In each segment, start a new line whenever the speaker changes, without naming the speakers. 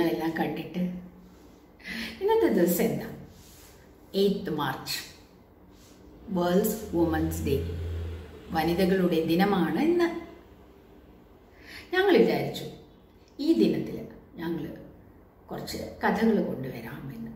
കാഴ്ചകളെല്ലാം കണ്ടിട്ട് ഇന്നത്തെ ദിവസം എന്താ eighth March world's women's day വനിതകളുടെ ദിനമാണ് ഇന്ന് ഞങ്ങൾ വിചാരിച്ചു ഈ ദിനത്തിൽ ഞങ്ങൾ കുറച്ച് കഥകൾ കൊണ്ടുവരാമെന്ന്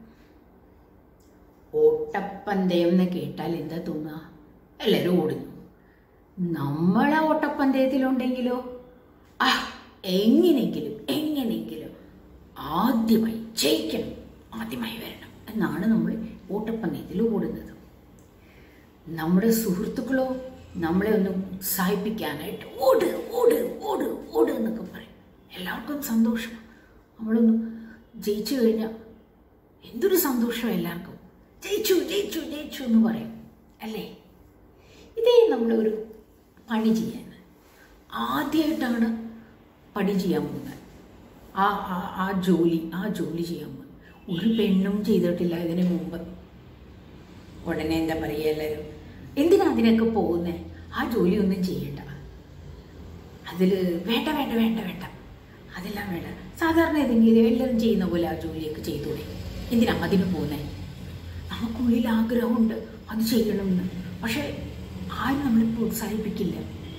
ഓട്ടപ്പന്തയം എന്ന് കേട്ടാൽ എന്താ തോന്നുക എല്ലാവരും ഓടുന്നു നമ്മളെ ഓട്ടപ്പന്തയത്തിലുണ്ടെങ്കിലോ ആ എങ്ങനെയെങ്കിലും എങ്ങനെയെങ്കിലും ആദ്യമായി ജയിക്കണം ആദ്യമായി വരണം എന്നാണ് നമ്മൾ ഓട്ടപ്പന്തയത്തിൽ ഓടുന്നത് നമ്മുടെ സുഹൃത്തുക്കളോ നമ്മളെ ഒന്ന് ഉത്സാഹിപ്പിക്കാനായിട്ട് ഓട് ഓട് ഓട് ഓട് എന്നൊക്കെ പറയും എല്ലാവർക്കും സന്തോഷം നമ്മളൊന്ന് ജയിച്ചു കഴിഞ്ഞാൽ എന്തൊരു സന്തോഷം എല്ലാവർക്കും ജയിച്ചു ജയിച്ചു ജയിച്ചു എന്ന് പറയും അല്ലേ ഇതേ നമ്മളൊരു പണി ചെയ്യാൻ ആദ്യമായിട്ടാണ് പണി ചെയ്യാൻ പോകുന്നത് ആ ആ ആ ജോലി ആ ജോലി ചെയ്യാൻ പോകുന്നത് ഒരു പെണ്ണും ചെയ്തിട്ടില്ല ഇതിന് മുമ്പ് ഉടനെ എന്താ പറയുക എല്ലാവരും എന്തിനാ അതിനൊക്കെ പോകുന്നത് ആ ജോലി ഒന്നും ചെയ്യണ്ട അതിൽ വേണ്ട വേണ്ട വേണ്ട വേണ്ട അതെല്ലാം വേണ്ട സാധാരണ ഏതെങ്കിലും എല്ലാവരും ചെയ്യുന്ന പോലെ ആ ജോലിയൊക്കെ ചെയ്തൂടെ എന്തിനാ അതിന് പോകുന്നത് നമുക്കുള്ളിൽ ആഗ്രഹമുണ്ട് അത് ചെയ്യണമെന്ന് പക്ഷെ ആരും നമ്മളെ പ്രോത്സാഹിപ്പിക്കില്ല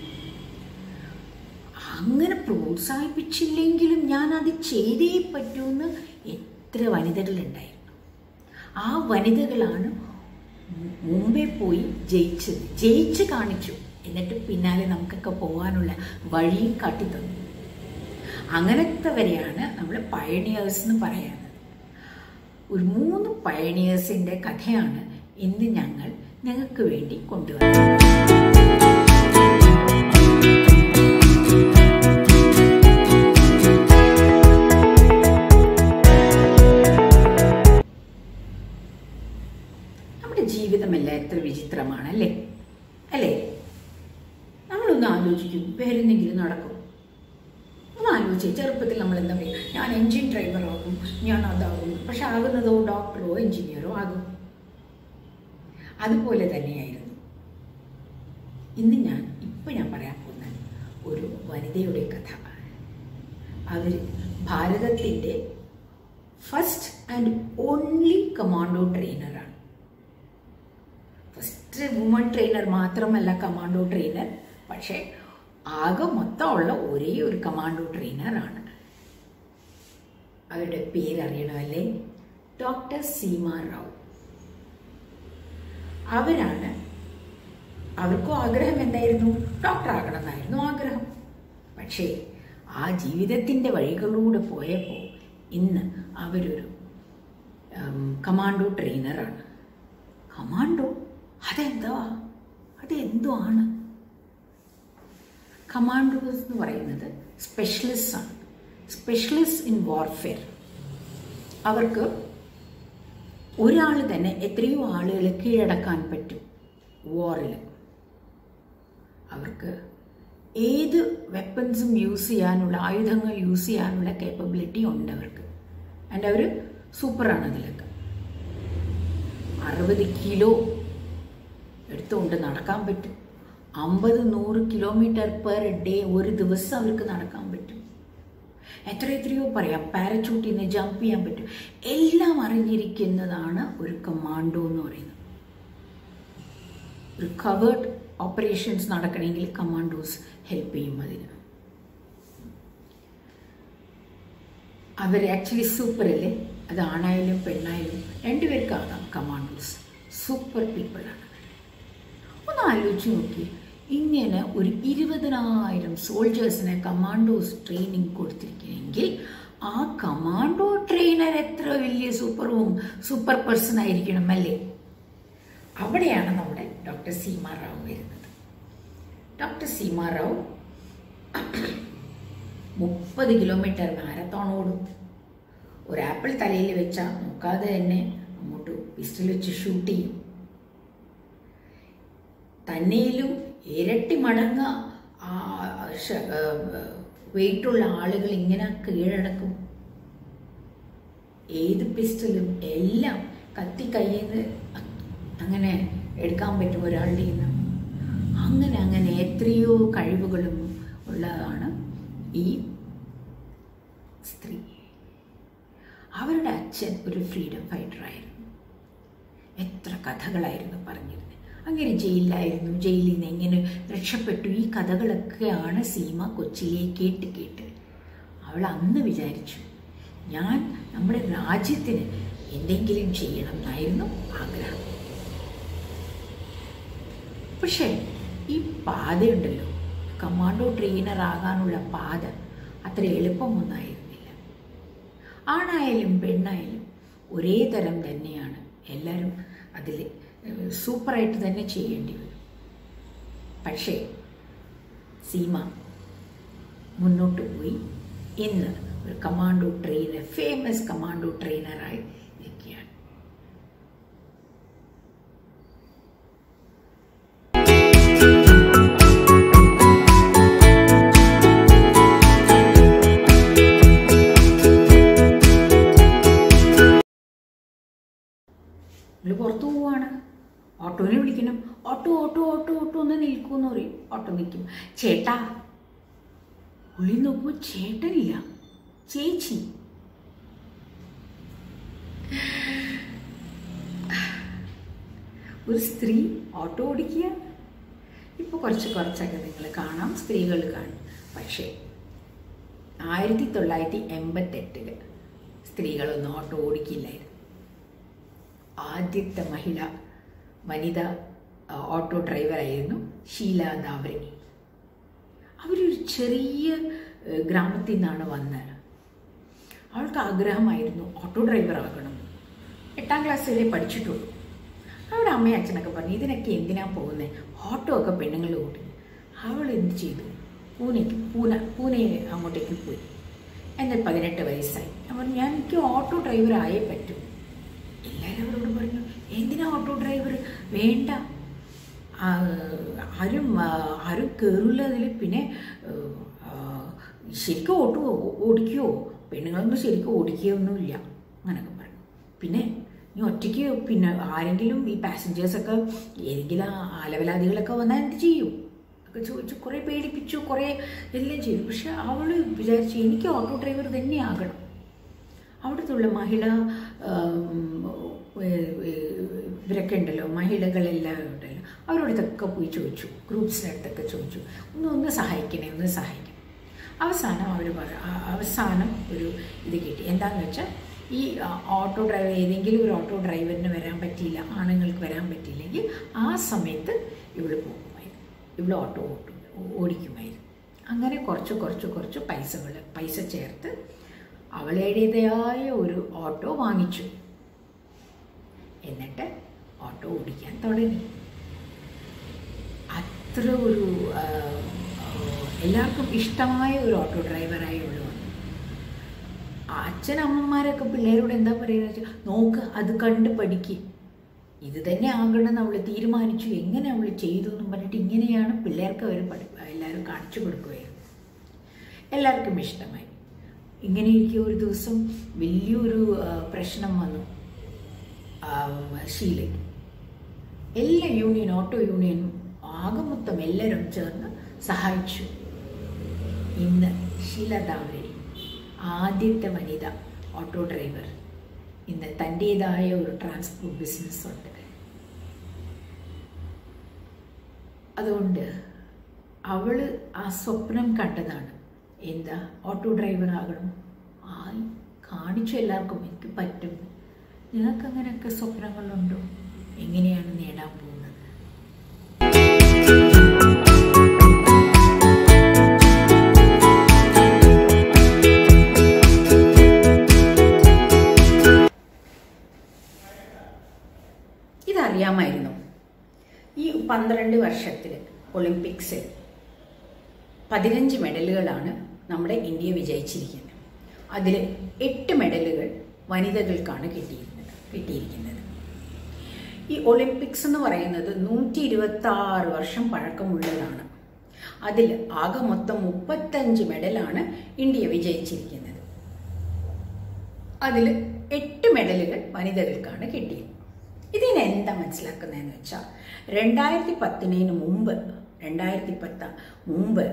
അങ്ങനെ പ്രോത്സാഹിപ്പിച്ചില്ലെങ്കിലും ഞാൻ അത് ചെയ്തേ പറ്റൂന്ന് എത്ര വനിതകളുണ്ടായിരുന്നു ആ വനിതകളാണ് മുമ്പേ പോയി ജയിച്ചത് ജയിച്ച് കാണിച്ചു എന്നിട്ട് പിന്നാലെ നമുക്കൊക്കെ പോകാനുള്ള വഴിയും കാട്ടിത്തന്നു അങ്ങനത്തെ വരെയാണ് നമ്മൾ പയണിയേഴ്സ് എന്ന് പറയുന്നത് ഒരു മൂന്ന് പയണിയേഴ്സിൻ്റെ കഥയാണ് ഇന്ന് ഞങ്ങൾ നിങ്ങൾക്ക് വേണ്ടി കൊണ്ടുവന്നത് നമ്മുടെ ജീവിതമെല്ലാം എത്ര വിചിത്രമാണ് അല്ലേ അല്ലേ നമ്മളൊന്ന് ആലോചിക്കും വേറെന്തെങ്കിലും നടക്കും ഒന്ന് ആലോചിച്ച് ചെറുപ്പത്തിൽ നമ്മൾ എന്താ പറയുക ഞാൻ എൻജിൻ ഡ്രൈവർ ആകും ഞാൻ അതാകും പക്ഷെ ആകുന്നതോ ഡോക്ടറോ എഞ്ചിനീയറോ ആകും അതുപോലെ തന്നെയായിരുന്നു ഇന്ന് ഞാൻ ഇപ്പം ഞാൻ പറയാൻ പോകുന്ന ഒരു വനിതയുടെ കഥ അവർ ഭാരതത്തിൻ്റെ ഫസ്റ്റ് ആൻഡ് ഓൺലി കമാൻഡോ ട്രെയിനറാണ് ഫസ്റ്റ് വുമൺ ട്രെയിനർ മാത്രമല്ല കമാൻഡോ ട്രെയിനർ പക്ഷേ ആകെ മൊത്തമുള്ള ഒരേ ഒരു കമാൻഡോ ട്രെയിനറാണ് അവരുടെ പേരറിയണമല്ലേ ഡോക്ടർ സീമ റാവു അവരാണ് അവർക്കും ആഗ്രഹം എന്തായിരുന്നു ഡോക്ടർ ആകണം എന്നായിരുന്നു ആഗ്രഹം പക്ഷേ ആ ജീവിതത്തിൻ്റെ വഴികളിലൂടെ പോയപ്പോൾ ഇന്ന് അവരൊരു കമാൻഡോ ട്രെയിനറാണ് കമാൻഡോ അതെന്താ അതെന്തോ ആണ് കമാൻഡോസ് എന്ന് പറയുന്നത് സ്പെഷ്യലിസ്റ്റ് ആണ് സ്പെഷ്യലിസ്റ്റ് ഇൻ വാർഫെയർ അവർക്ക് ഒരാൾ തന്നെ എത്രയോ ആളുകളെ കീഴടക്കാൻ പറ്റും വാറിൽ അവർക്ക് ഏത് വെപ്പൺസും യൂസ് ചെയ്യാനുള്ള ആയുധങ്ങൾ യൂസ് ചെയ്യാനുള്ള കേപ്പബിലിറ്റി ഉണ്ട് അവർക്ക് ആൻഡ് അവർ സൂപ്പറാണ് അതിലൊക്കെ അറുപത് കിലോ എടുത്തുകൊണ്ട് നടക്കാൻ പറ്റും അമ്പത് നൂറ് കിലോമീറ്റർ പെർ ഡേ ഒരു ദിവസം അവർക്ക് നടക്കാൻ പറ്റും എത്ര എത്രയോ പറയാം പാരച്ചൂട്ടിൽ നിന്ന് ജമ്പ് ചെയ്യാൻ പറ്റും എല്ലാം അറിഞ്ഞിരിക്കുന്നതാണ് ഒരു കമാൻഡോ എന്ന് പറയുന്നത് ഒരു കവേർഡ് ഓപ്പറേഷൻസ് നടക്കണമെങ്കിൽ കമാൻഡോസ് ഹെൽപ്പ് ചെയ്യും അതിന് അവർ ആക്ച്വലി സൂപ്പർ അല്ലേ അത് ആണായാലും പെണ്ണായാലും രണ്ടുപേർക്കാകാം കമാൻഡോസ് സൂപ്പർ പീപ്പിളാണ് ഒന്ന് ആലോചിച്ച് നോക്കി ഇങ്ങനെ ഒരു ഇരുപതിനായിരം സോൾജേഴ്സിനെ കമാൻഡോസ് ട്രെയിനിങ് കൊടുത്തിരിക്കുന്നെങ്കിൽ ആ കമാൻഡോ ട്രെയിനർ എത്ര വലിയ സൂപ്പറും സൂപ്പർ പേഴ്സൺ ആയിരിക്കണം അല്ലേ അവിടെയാണ് നമ്മുടെ ഡോക്ടർ സീമ റാവു വരുന്നത് ഡോക്ടർ സീമ റാവു മുപ്പത് കിലോമീറ്റർ മാരത്തോൺ ഓടും ഒരു ആപ്പിൾ തലയിൽ വെച്ചാൽ നോക്കാതെ തന്നെ അങ്ങോട്ട് പിസ്റ്റൽ വെച്ച് ഷൂട്ട് ചെയ്യും തന്നെയിലും ഇരട്ടി മടങ്ങ വെയിറ്റുള്ള ആളുകൾ ഇങ്ങനെ കീഴടക്കും ഏത് പിസ്റ്റലും എല്ലാം കത്തി കയ്യിൽ നിന്ന് അങ്ങനെ എടുക്കാൻ പറ്റും ഒരാളുടെ നിന്ന് അങ്ങനെ അങ്ങനെ എത്രയോ കഴിവുകളും ഉള്ളതാണ് ഈ സ്ത്രീ അവളുടെ അച്ഛൻ ഒരു ഫ്രീഡം ഫൈറ്ററായിരുന്നു എത്ര കഥകളായിരുന്നു പറഞ്ഞിരുന്നത് അങ്ങനെ ജയിലിലായിരുന്നു ജയിലിൽ നിന്ന് എങ്ങനെ രക്ഷപ്പെട്ടു ഈ കഥകളൊക്കെയാണ് സീമ കൊച്ചിലെ കേട്ട് കേട്ട് അവൾ അന്ന് വിചാരിച്ചു ഞാൻ നമ്മുടെ രാജ്യത്തിന് എന്തെങ്കിലും ചെയ്യണം എന്നായിരുന്നു ആഗ്രഹം പക്ഷേ ഈ പാതയുണ്ടല്ലോ കമാൻഡോ ട്രെയിനർ ആകാനുള്ള പാത അത്ര എളുപ്പമൊന്നായിരുന്നില്ല ആണായാലും പെണ്ണായാലും ഒരേ തരം തന്നെയാണ് എല്ലാവരും അതിൽ സൂപ്പറായിട്ട് തന്നെ ചെയ്യേണ്ടി വരും പക്ഷേ സീമ മുന്നോട്ട് പോയി ഇന്ന് ഒരു കമാൻഡോ ട്രെയിനർ ഫേമസ് കമാൻഡോ ട്രെയിനറായി ഇരിക്കുകയാണ് നിങ്ങൾ പുറത്തു പോവാണ് ഓട്ടോനെ വിളിക്കണം ഓട്ടോ ഓട്ടോ ഓട്ടോ ഓട്ടോ ഒന്ന് നിൽക്കൂന്ന് പറയും ഓട്ടോ നിൽക്കും ചേട്ടാ ഉള്ളി നോക്കുമ്പോൾ ചേട്ടനില്ല ചേച്ചി ഒരു സ്ത്രീ ഓട്ടോ ഓടിക്കുക ഇപ്പോൾ കുറച്ച് കുറച്ചൊക്കെ നിങ്ങൾ കാണാം സ്ത്രീകൾ കാണും പക്ഷേ ആയിരത്തി തൊള്ളായിരത്തി എൺപത്തെട്ടില് സ്ത്രീകളൊന്നും ഓട്ടോ ഓടിക്കില്ലായിരുന്നു ആദ്യത്തെ മഹിള വനിത ആ, ഓട്ടോ ഡ്രൈവറായിരുന്നു ഷീല ദാവരി അവരൊരു ചെറിയ ഏഹ്, ഗ്രാമത്തിൽ നിന്നാണ് വന്നത് അവൾക്ക് ആഗ്രഹമായിരുന്നു ഓട്ടോ ഡ്രൈവർ ആകണം എട്ടാം ക്ലാസ് വരെ പഠിച്ചിട്ടുള്ളൂ അവിടെ അമ്മയും അച്ഛനൊക്കെ പറഞ്ഞു ഇതിനൊക്കെ എന്തിനാ പോകുന്നത് ഓട്ടോ ഒക്കെ പെണ്ണുങ്ങൾ ഓടി അവൾ എന്ത് ചെയ്തു പൂനെക്ക് പൂന പൂനെയിൽ അങ്ങോട്ടേക്ക് പോയി എന്നിട്ട് പതിനെട്ട് വയസ്സായി ഞാൻ പറഞ്ഞു ഞാൻ എനിക്ക് ഓട്ടോ ഡ്രൈവർ ആയേ പറ്റൂ എല്ലാവരും അവരോട് പറഞ്ഞു എന്തിനാ ഓട്ടോ ഡ്രൈവർ വേണ്ട ആ, ആരും ആ, ആരും കയറില്ല അതിൽ പിന്നെ ആ, ശരിക്കും ഓട്ടോ ഓടിക്കുമോ പെണ്ണുങ്ങളൊന്നും ശരിക്കും ഓടിക്കുകയൊന്നുമില്ല അങ്ങനെയൊക്കെ പറഞ്ഞു പിന്നെ നീ ഒറ്റയ്ക്ക് പിന്നെ ആരെങ്കിലും ഈ പാസഞ്ചേഴ്സൊക്കെ ഏതെങ്കിലും ആലവലാദികളൊക്കെ വന്നാൽ എന്ത് ചെയ്യും ഒക്കെ ചോദിച്ചു കുറേ പേടിപ്പിച്ചു കുറേ എല്ലാം ചെയ്തു പക്ഷെ അവൾ വിചാരിച്ചു എനിക്ക് ഓട്ടോ ഡ്രൈവർ തന്നെ ആകണം അവിടുത്തുള്ള മഹിള ആം, ഏ- ഏ- ഇവരൊക്കെ ഉണ്ടല്ലോ മഹിളകളെല്ലാം ഉണ്ടല്ലോ അവരോടത്തൊക്കെ പോയി ചോദിച്ചു ഗ്രൂപ്പ്സിൻ്റെ അടുത്തൊക്കെ ചോദിച്ചു ഒന്ന് ഒന്ന് സഹായിക്കണേ ഒന്ന് സഹായിക്കണം അവസാനം അവർ പറ ആ- അവസാനം ഒരു ഇത് കിട്ടി എന്താണെന്ന് വെച്ചാൽ ഈ ആ, ഓട്ടോ ഡ്രൈവർ ഏതെങ്കിലും ഒരു ഓട്ടോ ഡ്രൈവറിന് വരാൻ പറ്റിയില്ല ആണുങ്ങൾക്ക് വരാൻ പറ്റിയില്ലെങ്കിൽ ആ സമയത്ത് ഇവള് പോകുമായിരുന്നു ഇവള് ഓട്ടോ ഓട്ടും ഓടിക്കുമായിരുന്നു അങ്ങനെ കുറച്ച് കുറച്ച് കുറച്ച് പൈസകൾ പൈസ ചേർത്ത് അവളുടേതായ ഒരു ഓട്ടോ വാങ്ങിച്ചു എന്നിട്ട് ഓട്ടോ ഓടിക്കാൻ തുടങ്ങി അത്ര ഒരു ആ, ആ, എല്ലാവർക്കും ഇഷ്ടമായ ഒരു ഓട്ടോ ഡ്രൈവറായി അവൾ വന്നു അച്ഛനമ്മമാരൊക്കെ പിള്ളേരോട് എന്താ പറയുക വെച്ചാൽ നോക്ക് അത് കണ്ട് പഠിക്ക് ഇത് തന്നെ ആകണമെന്ന് അവൾ തീരുമാനിച്ചു എങ്ങനെ അവൾ ചെയ്തു എന്നും പറഞ്ഞിട്ട് ഇങ്ങനെയാണ് പിള്ളേർക്ക് അവർ പഠി എല്ലാവരും കാണിച്ചു കൊടുക്കുകയായിരുന്നു എല്ലാവർക്കും ഇഷ്ടമായി ഇങ്ങനെ ഇരിക്കെ ഒരു ദിവസം വലിയൊരു ആ, പ്രശ്നം വന്നു ആ, ഷീലയ്ക്ക് എല്ലാ യൂണിയൻ ഓട്ടോ യൂണിയനും ആകെ മൊത്തം എല്ലാവരും ചേർന്ന് സഹായിച്ചു ഇന്ന് ഷീല ദാവരി ആദ്യത്തെ വനിത ഓട്ടോ ഡ്രൈവർ ഇന്ന് തൻ്റേതായ ഒരു ട്രാൻസ്പോർട്ട് ബിസിനസ് ഉണ്ട് അതുകൊണ്ട് അവൾ ആ സ്വപ്നം കണ്ടതാണ് എന്താ ഓട്ടോ ഡ്രൈവർ ആകണം ആയി കാണിച്ചു എല്ലാവർക്കും എനിക്ക് പറ്റും നിങ്ങൾക്ക് അങ്ങനെയൊക്കെ സ്വപ്നങ്ങളുണ്ടോ എങ്ങനെയാണ് നേടാൻ പോകുന്നത് ഇതറിയാമായിരുന്നു ഈ പന്ത്രണ്ട് വർഷത്തിൽ ഒളിമ്പിക്സിൽ പതിനഞ്ച് മെഡലുകളാണ് നമ്മുടെ ഇന്ത്യ വിജയിച്ചിരിക്കുന്നത് അതിൽ എട്ട് മെഡലുകൾ വനിതകൾക്കാണ് കിട്ടിയിരുന്നത് കിട്ടിയിരിക്കുന്നത് ഈ ഒളിമ്പിക്സ് എന്ന് പറയുന്നത് നൂറ്റി ഇരുപത്തി ആറ് വർഷം പഴക്കമുള്ളതാണ് അതിൽ ആകെ മൊത്തം മുപ്പത്തഞ്ച് മെഡലാണ് ഇന്ത്യ വിജയിച്ചിരിക്കുന്നത് അതിൽ എട്ട് മെഡലുകൾ വനിതകൾക്കാണ് കിട്ടിയത് ഇതിന് എന്താ മനസ്സിലാക്കുന്നതെന്ന് വെച്ചാൽ രണ്ടായിരത്തി പത്തിനു മുമ്പ് രണ്ടായിരത്തി പത്ത് മുമ്പ്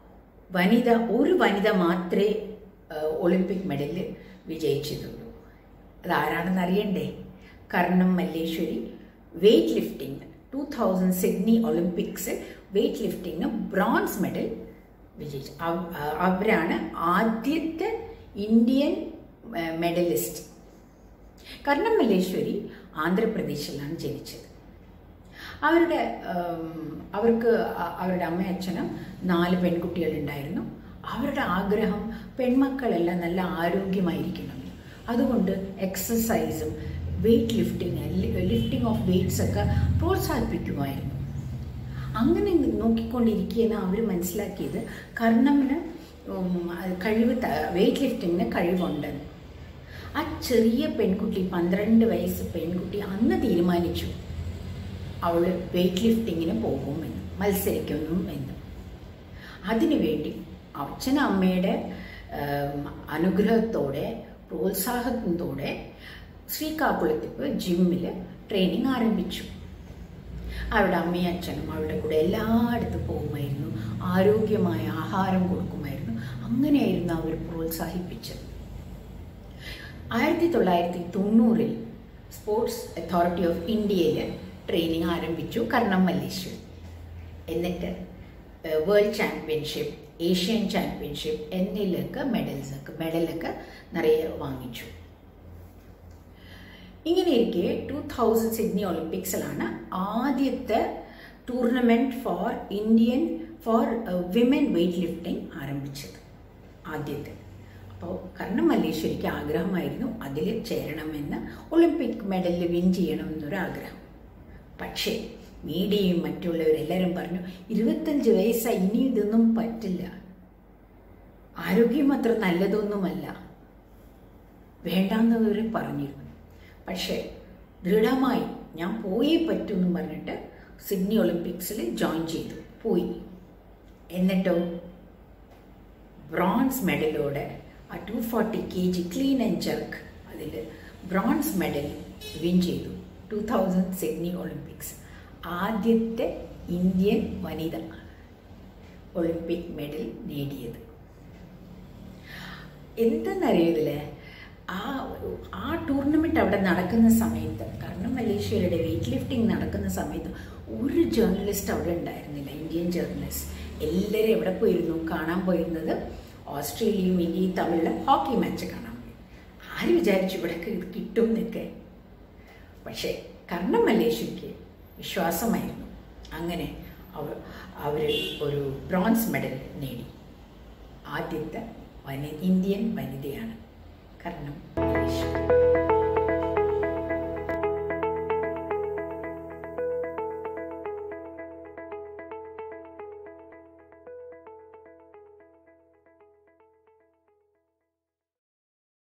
വനിത ഒരു വനിത മാത്രമേ ആ, ഒളിമ്പിക് മെഡലിൽ വിജയിച്ചിട്ടുള്ളൂ അതാരാണെന്ന് അറിയണ്ടേ Karnam Malleswari weight lifting two thousand Sydney Olympics weight ലിഫ്റ്റിംഗിന് ബ്രോൺസ് മെഡൽ വിജയിച്ചു അവ- അവരാണ് ആദ്യത്തെ ഇന്ത്യൻ മെഡലിസ്റ്റ് കർണം മല്ലേശ്വരി ആന്ധ്രാപ്രദേശിലാണ് ജനിച്ചത് അവരുടെ ഉം, അവർക്ക് അ- അവരുടെ അമ്മയച്ഛനും നാല് പെൺകുട്ടികളുണ്ടായിരുന്നു അവരുടെ ആഗ്രഹം പെൺമക്കളെല്ലാം നല്ല ആരോഗ്യമായിരിക്കണം അതുകൊണ്ട് എക്സസൈസും weight lifting lifting of weights ഒക്കെ പ്രോത്സാഹിപ്പിക്കുമായിരുന്നു അങ്ങനെ നോക്കിക്കൊണ്ടിരിക്കുകയെന്ന് അവർ മനസ്സിലാക്കിയത് കർണമിന് ഉം, അത് കഴിവ് വെയ്റ്റ് ലിഫ്റ്റിങ്ങിന് കഴിവുണ്ടെന്ന് ആ ചെറിയ പെൺകുട്ടി പന്ത്രണ്ട് വയസ്സ് പെൺകുട്ടി അന്ന് തീരുമാനിച്ചു അവൾ വെയ്റ്റ് ലിഫ്റ്റിങ്ങിന് പോകുമെന്ന് മത്സരിക്കുന്നു എന്ന് അതിനുവേണ്ടി അച്ഛൻ അമ്മയുടെ ഉം, അനുഗ്രഹത്തോടെ പ്രോത്സാഹനത്തോടെ ശ്രീകാക്കുളത്തിപ്പ് ജിമ്മിൽ ട്രെയിനിങ് ആരംഭിച്ചു അവരുടെ അമ്മയും അച്ഛനും അവരുടെ കൂടെ എല്ലായിടത്തും പോകുമായിരുന്നു ആരോഗ്യമായ ആഹാരം കൊടുക്കുമായിരുന്നു അങ്ങനെയായിരുന്നു അവർ പ്രോത്സാഹിപ്പിച്ചത് ആയിരത്തി തൊള്ളായിരത്തി തൊണ്ണൂറിൽ സ്പോർട്സ് അതോറിറ്റി ഓഫ് ഇന്ത്യയിൽ ട്രെയിനിങ് ആരംഭിച്ചു കർണം മല്ലേശ്വരി എന്നിട്ട് വേൾഡ് ചാമ്പ്യൻഷിപ്പ് ഏഷ്യൻ ചാമ്പ്യൻഷിപ്പ് എന്നിലൊക്കെ മെഡൽസൊക്കെ മെഡലൊക്കെ നിറയെ വാങ്ങിച്ചു ഇങ്ങനെയിരിക്കെ ടൂ തൗസൻഡ് സിഡ്നി ഒളിമ്പിക്സിലാണ് ആദ്യത്തെ tournament for Indian for women weight lifting ആരംഭിച്ചത് ആദ്യത്തെ അപ്പോൾ കർണം മല്ലേശ്വരിക്ക് ആഗ്രഹമായിരുന്നു അതിൽ ചേരണമെന്ന് ഒളിമ്പിക് മെഡലിൽ വിൻ ചെയ്യണം എന്നൊരു ആഗ്രഹം പക്ഷേ മീഡിയയും മറ്റുള്ളവരെല്ലാവരും പറഞ്ഞു ഇരുപത്തഞ്ച് വയസ്സായി ഇനി ഇതൊന്നും പറ്റില്ല ആരോഗ്യം അത്ര നല്ലതൊന്നുമല്ല വേണ്ടാന്നവർ പറഞ്ഞിരുന്നു പക്ഷേ ദൃഢമായി ഞാൻ പോയേ പറ്റൂ എന്ന് പറഞ്ഞിട്ട് സിഡ്നി ഒളിമ്പിക്സിൽ ജോയിൻ ചെയ്തു പോയി എന്നിട്ടോ ബ്രോൺസ് മെഡലോടെ ആ two forty K G clean and jerk അതിൽ ബ്രോൺസ് മെഡൽ വിൻ ചെയ്തു ടു തൗസൻഡ് സിഡ്നി ഒളിമ്പിക്സ് ആദ്യത്തെ ഇന്ത്യൻ വനിത ഒളിമ്പിക് മെഡൽ നേടിയത് എന്തെന്നറിയതില്ലേ ആ ആ ടൂർണമെൻറ്റ് അവിടെ നടക്കുന്ന സമയത്ത് കാരണം മലേഷ്യയുടെ വെയ്റ്റ് ലിഫ്റ്റിംഗ് നടക്കുന്ന സമയത്ത് ഒരു ജേർണലിസ്റ്റ് അവിടെ ഉണ്ടായിരുന്നില്ല ഇന്ത്യൻ ജേർണലിസ്റ്റ് എല്ലാവരും എവിടെ പോയിരുന്നു കാണാൻ പോയിരുന്നത് ഓസ്ട്രേലിയയും ഇന്ത്യയും തമ്മിലുള്ള ഹോക്കി മാച്ച് കാണാൻ പോയി ആര് വിചാരിച്ചു ഇവിടെ ഇത് കിട്ടും എന്നൊക്കെ പക്ഷേ കർണം മലേഷ്യയ്ക്ക് വിശ്വാസമായിരുന്നു അങ്ങനെ അവർ അവർ ഒരു ബ്രോൺസ് മെഡൽ നേടി ആദ്യത്തെ വനി ഇന്ത്യൻ വനിതയാണ് കർണം